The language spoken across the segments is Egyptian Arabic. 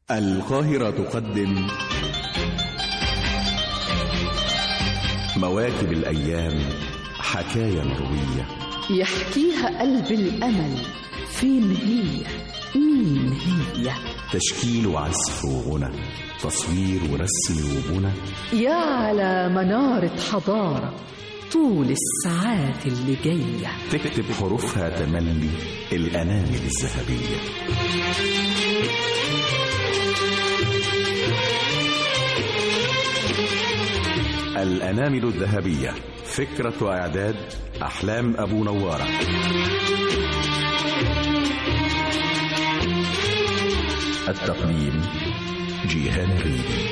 القاهرة تقدم مواكب الأيام حكاية مروية يحكيها قلب الأمل فين هي مين هي تشكيل وعزف وغنى تصوير ورسم وبنى يا على منارة حضارة طول الساعات اللي جاية تكتب حروفها تملي الأنامل الذهبية الأنامل الذهبية فكرة وإعداد أحلام أبو نوارة التقديم جيهان الريدي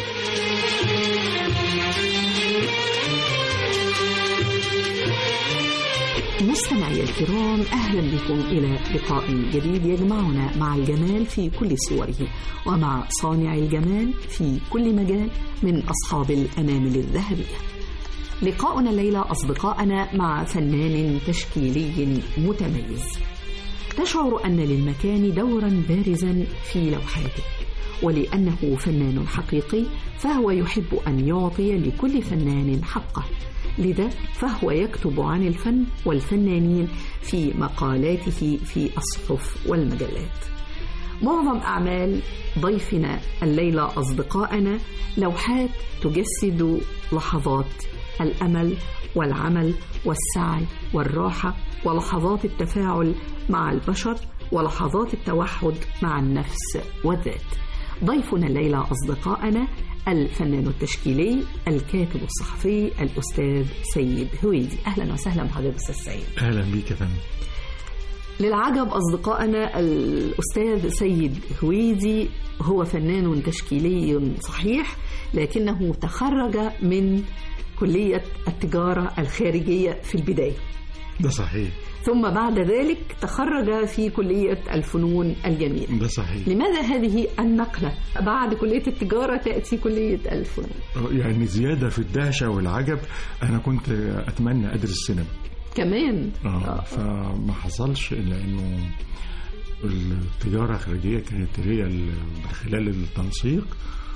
مستمعي الكرام أهلا بكم إلى لقاء جديد يجمعنا مع الجمال في كل صوره ومع صانع الجمال في كل مجال من أصحاب الأنامل الذهبية لقاؤنا الليلة أصدقائنا مع فنان تشكيلي متميز تشعر أن للمكان دورا بارزا في لوحاته ولأنه فنان حقيقي فهو يحب أن يعطي لكل فنان حقه لذا فهو يكتب عن الفن والفنانين في مقالاته في الصحف والمجلات معظم أعمال ضيفنا الليلة أصدقائنا لوحات تجسد لحظات الأمل والعمل والسعي والراحة ولحظات التفاعل مع البشر ولحظات التوحد مع النفس والذات ضيفنا الليلة أصدقائنا الفنان التشكيلي الكاتب الصحفي الأستاذ سيد هويدي أهلا وسهلا بحضرتك أستاذ سيد اهلا بيك يا فندم للعجب أصدقائنا الأستاذ سيد هويدي هو فنان تشكيلي صحيح لكنه تخرج من كلية التجارة الخارجية في البداية ده صحيح ثم بعد ذلك تخرج في كلية الفنون الجميلة ده صحيح لماذا هذه النقلة بعد كلية التجارة تأتي كلية الفنون يعني زيادة في الدهشة والعجب أنا كنت أتمنى أدرس سينما كمان آه فما حصلش إلا إنه التجارة الخارجية كانت هي ال- من خلال التنسيق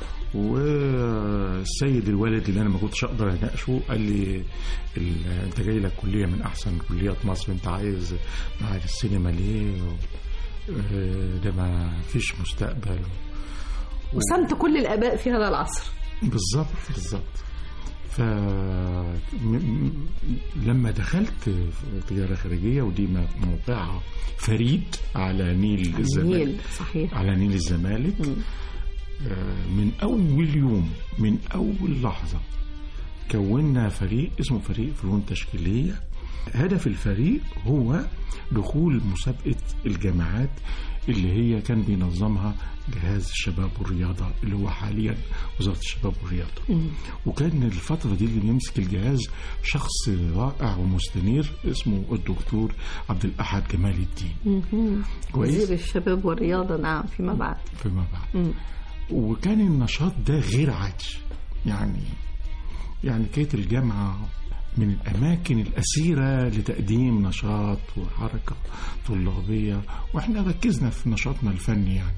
والسيد الوالد اللي انا ما كنتش اقدر اناقشه قال لي ال- انت جاي لك كليه من احسن كليات مصر انت عايز معهد السينما ليه آه، ده ما فيش مستقبل وسمت كل الآباء في هذا العصر بالظبط بالظبط ف م- م- لما دخلت في تجاره خارجيه ودي م- موقعها فريد على نيل الزمالك النيل صحيح على نيل الزمالك مم. آه، من اول يوم من اول لحظه كونا فريق اسمه فريق فنون تشكيليه هدف الفريق هو دخول مسابقه الجامعات اللي هي كان بينظمها جهاز الشباب والرياضه اللي هو حاليا وزاره الشباب والرياضه مم. وكان الفترة دي اللي بيمسك الجهاز شخص رائع ومستنير اسمه الدكتور عبد الأحد جمال الدين مهم. كويس. وزير الشباب والرياضة نعم فيما بعد فيما بعد مم. وكان النشاط ده غير عادي يعني يعني كانت الجامعة من الأماكن الأسيرة لتقديم نشاط وحركة طلابية وإحنا ركزنا في نشاطنا الفني يعني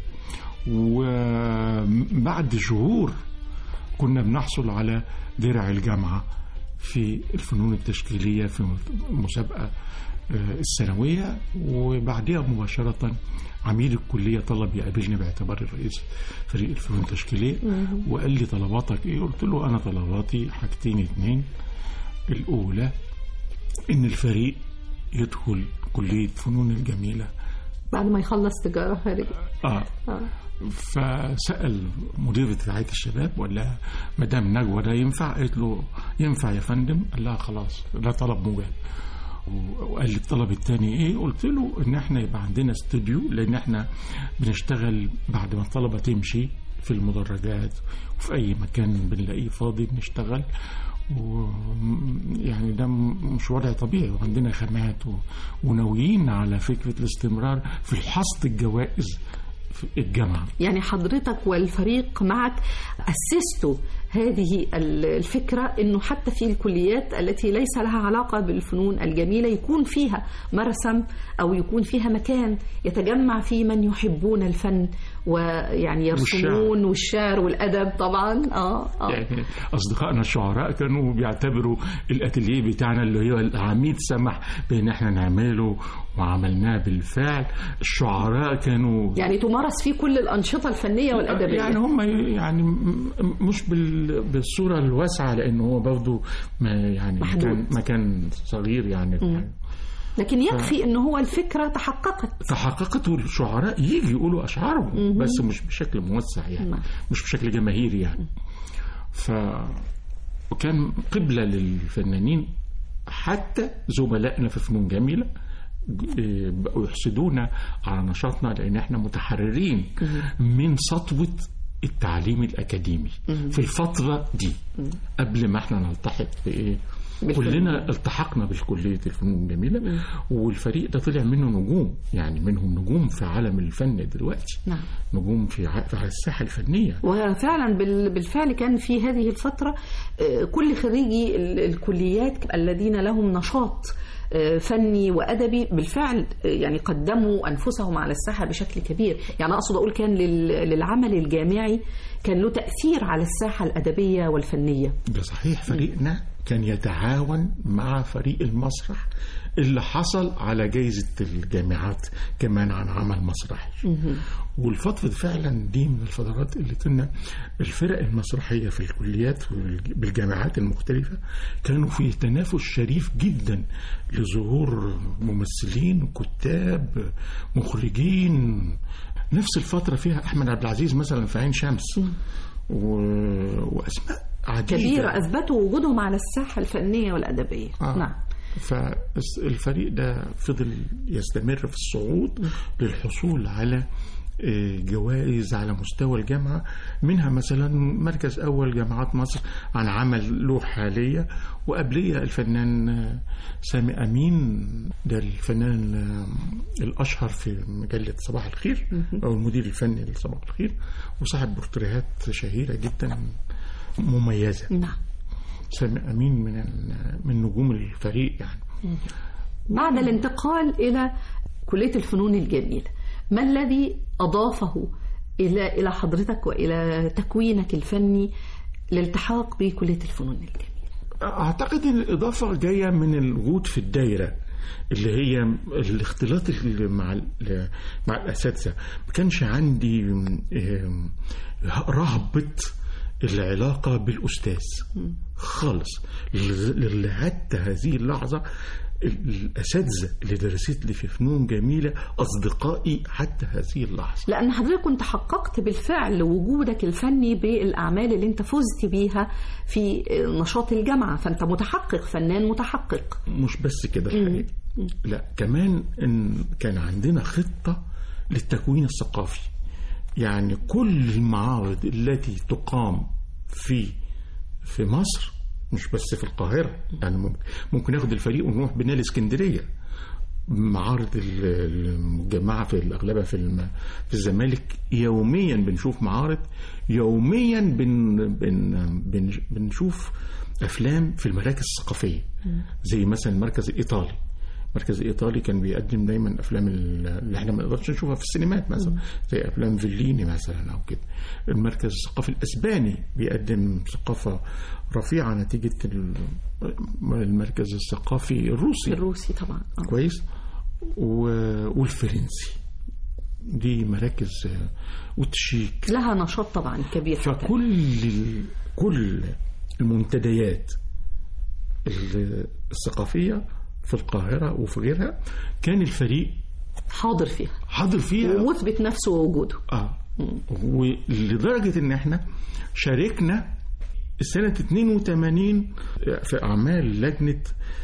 وبعد شهور كنا بنحصل على درع الجامعة في الفنون التشكيلية في مسابقة آه، الثانوية وبعدها مباشرة عميد الكلية طلب يقابلني باعتبار الرئيس فريق الفنون التشكيلية وقال لي طلباتك ايه قلت له انا طلباتي حاجتين اتنين الاولى ان الفريق يدخل كلية فنون الجميلة بعد ما يخلص تجارة خارجية اه آه. فسأل مديرة رعاية الشباب وقال لها مدام نجوى ده ينفع؟ قالت له ينفع يا فندم؟ قال لها خلاص ده طلب مجاب وقال لي الطلب الثاني ايه؟ قلت له ان احنا يبقى عندنا استوديو لان احنا بنشتغل بعد ما الطلبه تمشي في المدرجات وفي اي مكان بنلاقيه فاضي بنشتغل ويعني ده م- مش وضع طبيعي وعندنا خامات و- وناويين على فكره الاستمرار في حصد الجوائز في الجامعه يعني حضرتك والفريق معك أسستوا هذه ال- الفكرة أنه حتى في الكليات التي ليس لها علاقة بالفنون الجميلة يكون فيها مرسم أو يكون فيها مكان يتجمع فيه من يحبون الفن ويعني يرسمون والشعر والأدب طبعا آه آه يعني اصدقائنا الشعراء كانوا بيعتبروا الاتيليه بتاعنا اللي هو العميد سمح بان احنا نعمله وعملناه بالفعل الشعراء كانوا يعني تمارس فيه كل الأنشطة الفنية والأدبية يعني هم يعني م- م- مش بال- بالصوره الواسعه لانه هو برضه ما يعني محدود. مكان مكان صغير يعني لكن يكفي أنه هو الفكرة تحققت تحققت والشعراء يجي يقولوا اشعارهم بس مش بشكل موسع يعني نعم. مش بشكل جماهيري يعني ف وكان قبلة للفنانين حتى زملائنا في فنون جميلة إيه، بقوا يحسدونا على نشاطنا لأن احنا متحررين من سطوة التعليم الأكاديمي في الفترة دي قبل ما احنا نلتحق بإيه بالفنون. كلنا التحقنا بالكلية الفنون الجميلة والفريق ده طلع منه نجوم يعني منهم نجوم في عالم الفن دلوقتي نعم. نجوم في ع- في على الساحة الفنية وفعلا بال- بالفعل كان في هذه الفترة آه، كل خريجي ال- الكليات الذين لهم نشاط آه، فني وأدبي بالفعل آه، يعني قدموا أنفسهم على الساحة بشكل كبير يعني أقصد أقول كان لل- للعمل الجامعي كان له تأثير على الساحة الأدبية والفنية ده صحيح فريقنا كان يتعاون مع فريق المسرح اللي حصل على جائزة الجامعات كمان عن عمل مسرحي والفترة دي فعلا دي من الفترات اللي كنا الفرق المسرحية في الكليات والج- بالجامعات المختلفة كانوا في تنافس شريف جدا لظهور ممثلين كتاب مخرجين نفس الفترة فيها أحمد عبد العزيز مثلا في عين شمس و... وأسماء عديدة كبيرة أثبتوا وجودهم على الساحة الفنية والأدبية آه. نعم فالفريق ده فضل يستمر في الصعود للحصول على آه، جوائز على مستوى الجامعة منها مثلا مركز أول جامعات مصر عن عمل له حالية وقبلية الفنان آه، سامي أمين ده الفنان آه، الأشهر في مجلة صباح الخير أو المدير الفني لصباح الخير وصاحب بورتريهات شهيرة جدا مميزة نعم سامي أمين من ال- من نجوم الفريق يعني بعد الانتقال إلى كلية الفنون الجميلة ما الذي أضافه إلى إلى حضرتك وإلى تكوينك الفني للالتحاق بكلية الفنون الجميلة أعتقد إن الإضافة جاية من الوجود في الدايرة اللي هي الاختلاط اللي مع ال- مع الأساتذة ما كانش عندي آم، رهبة العلاقة بالأستاذ خالص ل- حتى هذه اللحظة الأساتذة اللي درست لي في فنون جميلة أصدقائي حتى هذه اللحظة لأن حضرتك كنت حققت بالفعل وجودك الفني بالأعمال اللي أنت فزت بيها في نشاط الجامعة فأنت متحقق فنان متحقق مش بس كده الحقيقة لا كمان إن كان عندنا خطة للتكوين الثقافي يعني كل المعارض التي تقام في في مصر مش بس في القاهرة يعني ممكن, ممكن ناخد الفريق ونروح بنا الإسكندرية معارض ال- المجمعة في الأغلبها في الم... في الزمالك يوميا بنشوف معارض يوميا بن... بن... بن... بنشوف أفلام في المراكز الثقافية زي مثلا المركز الإيطالي المركز الإيطالي كان بيقدم دايما أفلام ال- اللي احنا ما نقدرش نشوفها في السينمات مثلا زي أفلام فيليني مثلا أو كده المركز الثقافي الأسباني بيقدم ثقافة رفيعة نتيجة ال- المركز الثقافي الروسي الروسي طبعا آه. كويس و- والفرنسي دي مراكز آه، وتشيك لها نشاط طبعا كبير حتى. فكل ال- كل المنتديات ال- الثقافية في القاهرة وفي غيرها كان الفريق حاضر فيها حاضر فيها ومثبت نفسه ووجوده اه ولدرجة ان احنا شاركنا سنة 82 في أعمال لجنة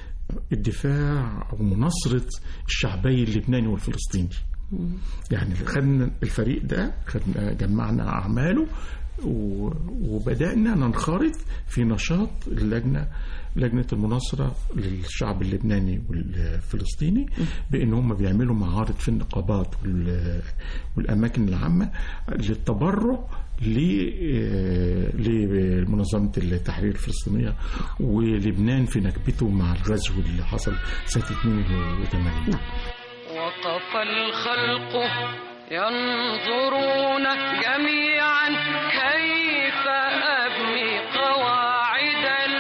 الدفاع أو مناصرة الشعبي اللبناني والفلسطيني يعني خدنا الفريق ده خدنا جمعنا أعماله و- وبدأنا ننخرط في نشاط اللجنة لجنة المناصرة للشعب اللبناني والفلسطيني بأن هم بيعملوا معارض في النقابات وال- والأماكن العامة للتبرع ل- آه، لمنظمة التحرير الفلسطينية ولبنان في نكبته مع الغزو اللي حصل سنة 82 وقف الخلق ينظرون جميعا كيف أبني قواعد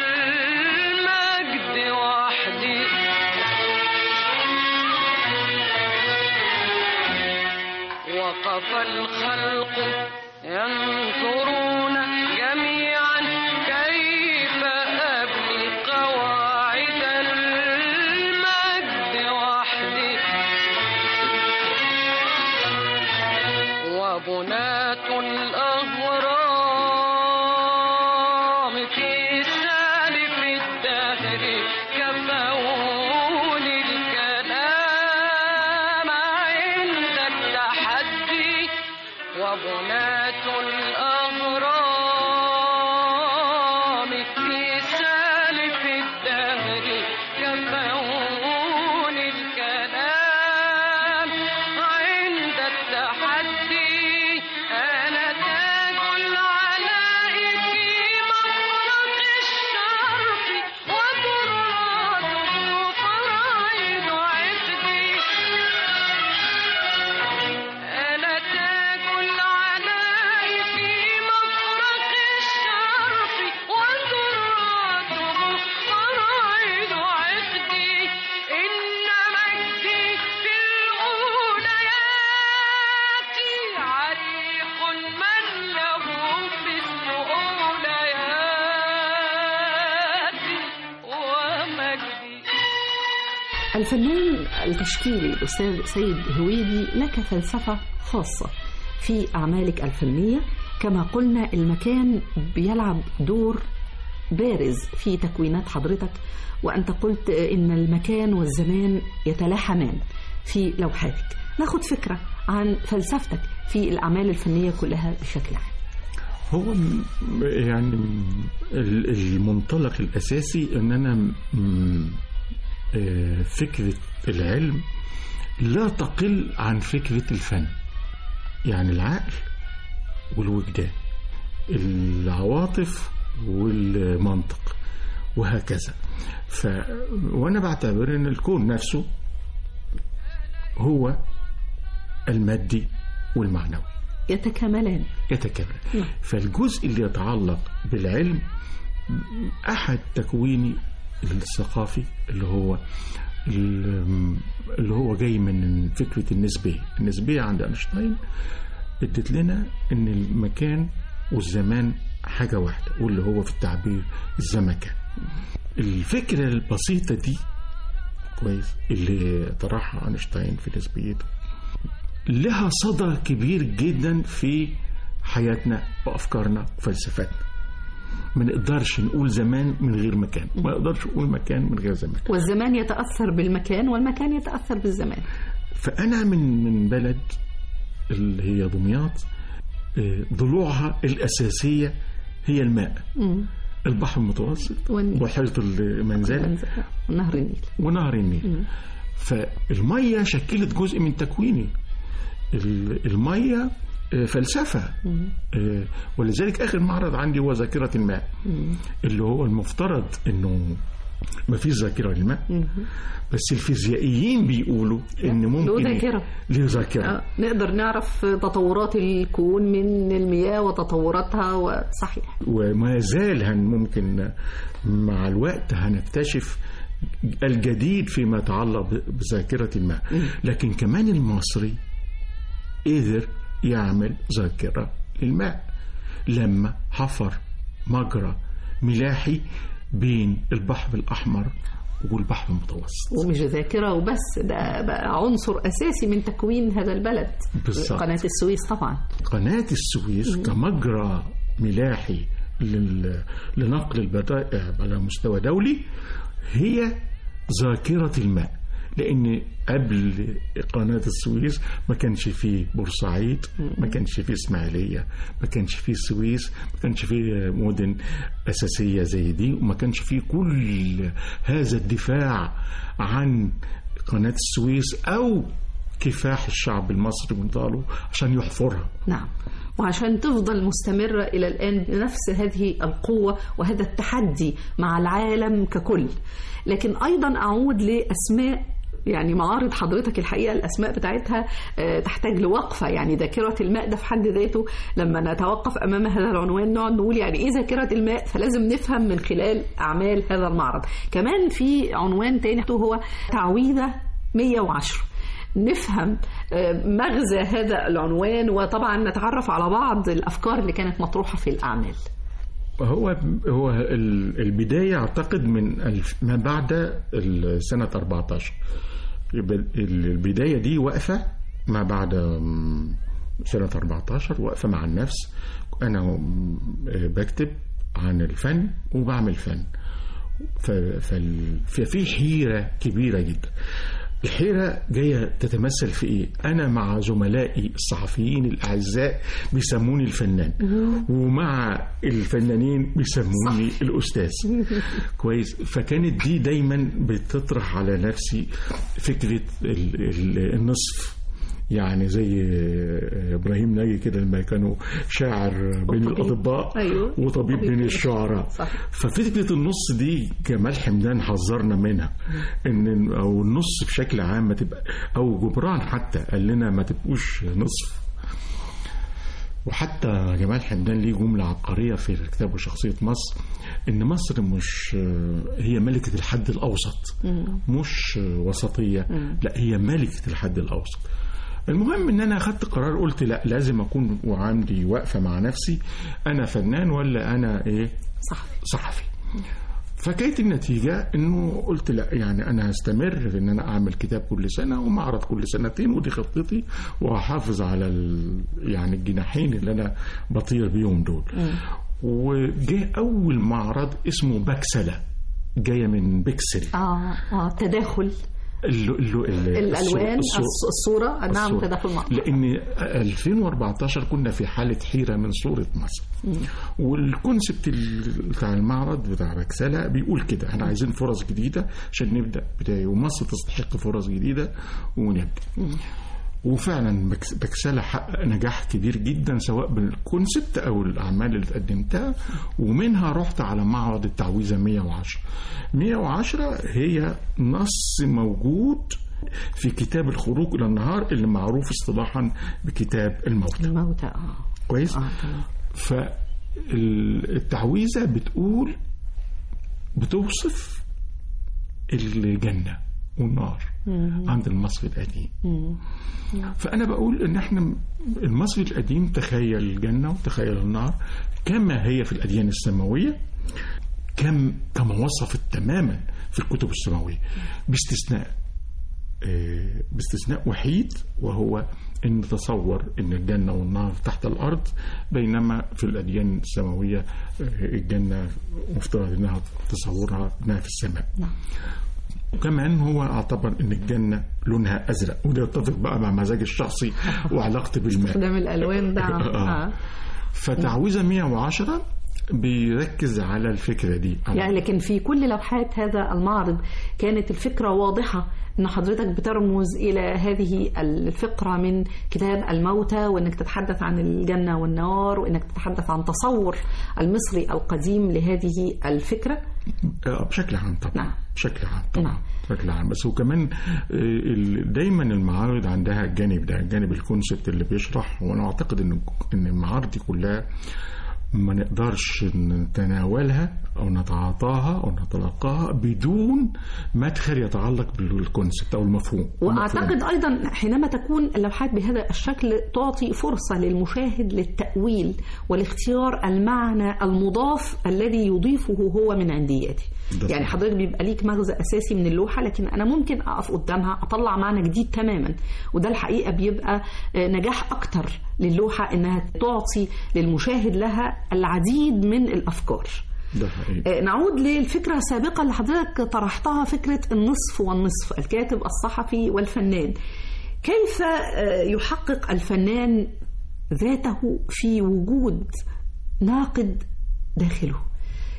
المجد وحدي وقف الخلق ينظرون جميعا كيف أبني قواعد المجد وحدي وبناة الأهرام في سالف الدهر كفون الكلام عند التحدي وبناة الأهرام في سالف الدهر كفون الكلام عند التحدي أنا تاج العلاء في مفرق الشرق وتراته فرائض عقدي أنا تاج العلاء في مفرق الشرق وتراته فرائض عقدي إن مجدي في الأوليات عريق من له مثل أولياتي ومجدي الفنان التشكيلي الأستاذ سيد هويدي لك فلسفة خاصة في أعمالك الفنية كما قلنا المكان بيلعب دور بارز في تكوينات حضرتك وأنت قلت إن المكان والزمان يتلاحمان في لوحاتك ناخد فكرة عن فلسفتك في الأعمال الفنية كلها بشكل عام هو م- يعني ال- المنطلق الأساسي إن أنا م- آه، فكرة العلم لا تقل عن فكرة الفن يعني العقل والوجدان العواطف والمنطق وهكذا ف وانا بعتبر ان الكون نفسه هو المادي والمعنوي يتكاملان يتكامل فالجزء اللي يتعلق بالعلم احد تكويني الثقافي اللي هو اللي هو جاي من فكره النسبيه النسبيه عند اينشتاين ادت لنا ان المكان والزمان حاجه واحده واللي هو في التعبير الزمكان الفكره البسيطه دي كويس اللي طرحها اينشتاين في نسبيته لها صدى كبير جدا في حياتنا وافكارنا وفلسفتنا ما نقدرش نقول زمان من غير مكان ما نقدرش نقول مكان من غير زمان والزمان يتأثر بالمكان والمكان يتأثر بالزمان فانا من من بلد اللي هي دمياط آه، ضلوعها الاساسيه هي الماء مم. البحر المتوسط والنيل. بحيره المنزله نهر النيل ونهر النيل فالميه شكلت جزء من تكويني ال- الميه آه، فلسفه آه، ولذلك اخر معرض عندي هو ذاكره الماء اللي هو المفترض انه ما فيش ذاكره للماء بس الفيزيائيين بيقولوا ان ممكن له ذاكرة. له ذاكره آه، نقدر نعرف تطورات الكون من المياه وتطوراتها وصحيح وما زال هن ممكن مع الوقت هنكتشف الجديد فيما يتعلق ب- بذاكرة الماء لكن كمان المصري قدر يعمل ذاكرة للماء لما حفر مجرى ملاحي بين البحر الأحمر والبحر المتوسط ومش ذاكرة وبس ده بقى عنصر أساسي من تكوين هذا البلد بالظبط. قناة السويس طبعا قناة السويس كمجرى ملاحي لل- لنقل البضائع على مستوى دولي هي ذاكرة الماء لأن قبل قناة السويس ما كانش فيه بورسعيد ما كانش فيه إسماعيلية ما كانش فيه السويس ما كانش فيه مدن أساسية زي دي وما كانش فيه كل هذا الدفاع عن قناة السويس أو كفاح الشعب المصري ونضاله عشان يحفرها نعم وعشان تفضل مستمرة إلى الآن بنفس هذه القوة وهذا التحدي مع العالم ككل لكن أيضا أعود لأسماء يعني معارض حضرتك الحقيقة الأسماء بتاعتها آه، تحتاج لوقفة يعني ذاكرة الماء ده في حد ذاته لما نتوقف أمام هذا العنوان نقعد نقول يعني إيه ذاكرة الماء فلازم نفهم من خلال أعمال هذا المعرض كمان في عنوان تاني هو تعويذة 110 نفهم آه، مغزى هذا العنوان وطبعا نتعرف على بعض الأفكار اللي كانت مطروحة في الأعمال هو هو ال- البداية أعتقد من الف- ما بعد ال- سنة 14 يبقى ال- البداية دي واقفة ما بعد م، سنة 14 واقفة مع النفس أنا م، بكتب عن الفن وبعمل فن ف- فال- ففي حيرة كبيرة جدا الحيرة جاية تتمثل في إيه؟ أنا مع زملائي الصحفيين الأعزاء بيسموني الفنان ومع الفنانين بيسموني الأستاذ كويس فكانت دي دايما بتطرح على نفسي فكرة ال- ال- النصف يعني زي ابراهيم ناجي كده لما كانوا شاعر بين وطبيب. الاطباء أيوه. وطبيب بين الشعراء صح. ففكره النص دي جمال حمدان حذرنا منها ان او النص بشكل عام ما تبقى او جبران حتى قال لنا ما تبقوش نصف وحتى جمال حمدان ليه جملة عبقرية في كتابه شخصية مصر إن مصر مش هي ملكة الحد الأوسط مش وسطية لا هي ملكة الحد الأوسط المهم ان انا اخدت قرار قلت لا لازم اكون وعندي واقفه مع نفسي انا فنان ولا انا ايه صح صحفي فكانت النتيجة انه قلت لا يعني انا هستمر في ان انا اعمل كتاب كل سنة ومعرض كل سنتين ودي خطتي وهحافظ على ال يعني الجناحين اللي انا بطير بيهم دول وجه اول معرض اسمه بكسلة جاية من بكسل اه اه تداخل ال- ال- ال- الالوان الصو- الص- الصوره نعم الصورة. تداخل مع لان 2014 كنا في حاله حيره من صوره مصر والكونسبت ال- بتاع المعرض بتاع بكسلة بيقول كده احنا عايزين فرص جديده عشان نبدا بدايه ومصر تستحق فرص جديده ونبدا وفعلا بكس- بكسلة حقق نجاح كبير جدا سواء بالكونسبت او الاعمال اللي قدمتها ومنها رحت على معرض التعويذه 110 110 هي نص موجود في كتاب الخروج الى النهار اللي معروف اصطلاحا بكتاب الموت الموتى اه كويس اه تمام فالتعويذه بتقول بتوصف الجنه والنار عند المصري القديم فانا بقول ان احنا المصري القديم تخيل الجنه وتخيل النار كما هي في الاديان السماويه كم كما وصفت تماما في الكتب السماويه باستثناء آه، باستثناء وحيد وهو ان نتصور ان الجنه والنار تحت الارض بينما في الاديان السماويه آه، الجنه مفترض انها تصورها انها في السماء وكمان هو اعتبر ان الجنه لونها ازرق وده يتفق بقى مع مزاجي الشخصي وعلاقتي بالماء استخدام الالوان ده آه. آه. فتعويذه 110 بيركز على الفكره دي على يعني لكن في كل لوحات هذا المعرض كانت الفكرة واضحة ان حضرتك بترمز الى هذه الفقرة من كتاب الموتى وانك تتحدث عن الجنة والنار وانك تتحدث عن تصور المصري القديم لهذه الفكرة آه، بشكل عام طبعا نعم. بشكل عام نعم. طبعا بشكل عام بس وكمان آه، ال- دايما المعارض عندها الجانب ده الجانب الكونسبت اللي بيشرح وانا اعتقد ان ان المعارض دي كلها ما نقدرش نتناولها او نتعاطاها او نتلقاها بدون مدخل يتعلق بالكونسبت او المفهوم واعتقد ايضا حينما تكون اللوحات بهذا الشكل تعطي فرصه للمشاهد للتاويل والاختيار المعنى المضاف الذي يضيفه هو من عندياته ده يعني صح. حضرتك بيبقى ليك مغزى اساسي من اللوحه لكن انا ممكن اقف قدامها اطلع معنى جديد تماما وده الحقيقه بيبقى آه، نجاح اكتر للوحه انها تعطي للمشاهد لها العديد من الافكار ده حقيقي آه، نعود للفكرة السابقة اللي حضرتك طرحتها فكرة النصف والنصف الكاتب الصحفي والفنان كيف آه، يحقق الفنان ذاته في وجود ناقد داخله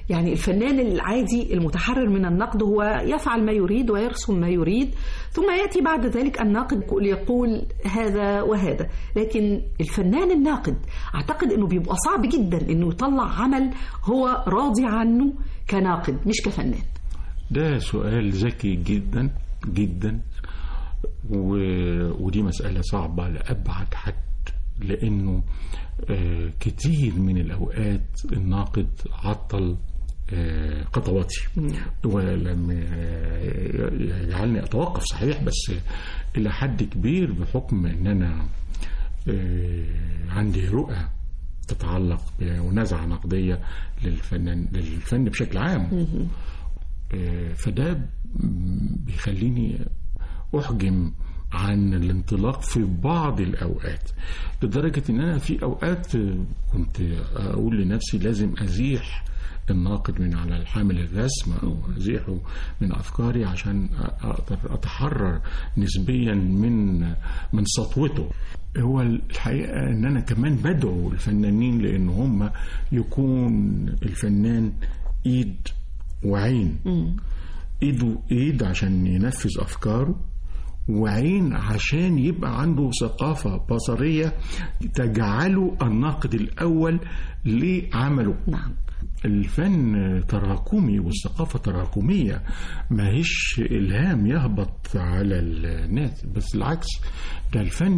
يعني الفنان العادي المتحرر من النقد هو يفعل ما يريد ويرسم ما يريد ثم يأتي بعد ذلك الناقد يقول هذا وهذا لكن الفنان الناقد أعتقد أنه بيبقى صعب جدا أنه يطلع عمل هو راضي عنه كناقد مش كفنان ده سؤال ذكي جدا جدا و... ودي مسألة صعبة لأبعد حد لأنه آه، كتير من الأوقات الناقد عطل آه، خطواتي ولم آه، يجعلني أتوقف صحيح بس إلى حد كبير بحكم أن أنا آه، عندي رؤى تتعلق بنزعة نقدية للفنان للفن بشكل عام آه، فده م- بيخليني أحجم عن الانطلاق في بعض الأوقات لدرجة إن أنا في أوقات آه، كنت أقول لنفسي لازم أزيح الناقد من على الحامل الرسم أو أزيحه من أفكاري عشان أقدر أتحرر نسبيا من من سطوته هو الحقيقة إن أنا كمان بدعو الفنانين لأن هم يكون الفنان إيد وعين ايده ايد عشان ينفذ افكاره وعين عشان يبقى عنده ثقافة بصرية تجعله الناقد الأول لعمله نعم الفن تراكمي والثقافة تراكمية ما هيش إلهام يهبط على الناس بس العكس ده الفن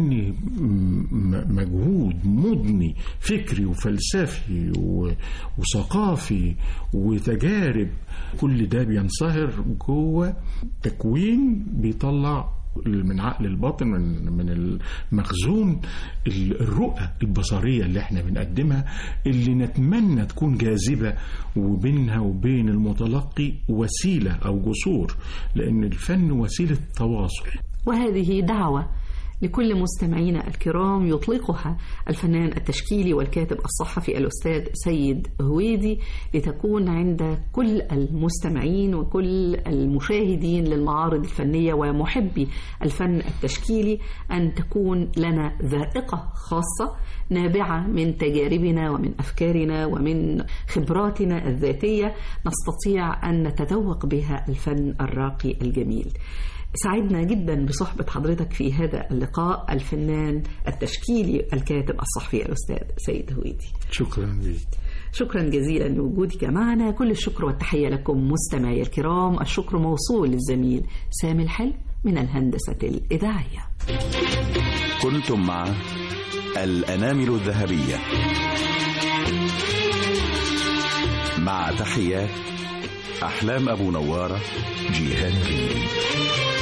م- مجهود مضني فكري وفلسفي و- وثقافي وتجارب كل ده بينصهر جوه تكوين بيطلع من عقل الباطن من من المخزون ال- الرؤى البصريه اللي احنا بنقدمها اللي نتمنى تكون جاذبه وبينها وبين المتلقي وسيله او جسور لان الفن وسيله تواصل وهذه دعوة لكل مستمعينا الكرام يطلقها الفنان التشكيلي والكاتب الصحفي الأستاذ سيد هويدي لتكون عند كل المستمعين وكل المشاهدين للمعارض الفنية ومحبي الفن التشكيلي أن تكون لنا ذائقة خاصة نابعة من تجاربنا ومن أفكارنا ومن خبراتنا الذاتية نستطيع أن نتذوق بها الفن الراقي الجميل سعدنا جدا بصحبة حضرتك في هذا اللقاء الفنان التشكيلي الكاتب الصحفي الأستاذ سيد هويدي شكرا لك شكرا جزيلا لوجودك معنا كل الشكر والتحية لكم مستمعي الكرام الشكر موصول للزميل سامي الحلم من الهندسة الإذاعية كنتم مع الأنامل الذهبية مع تحيات أحلام أبو نوارة جيهان ريدي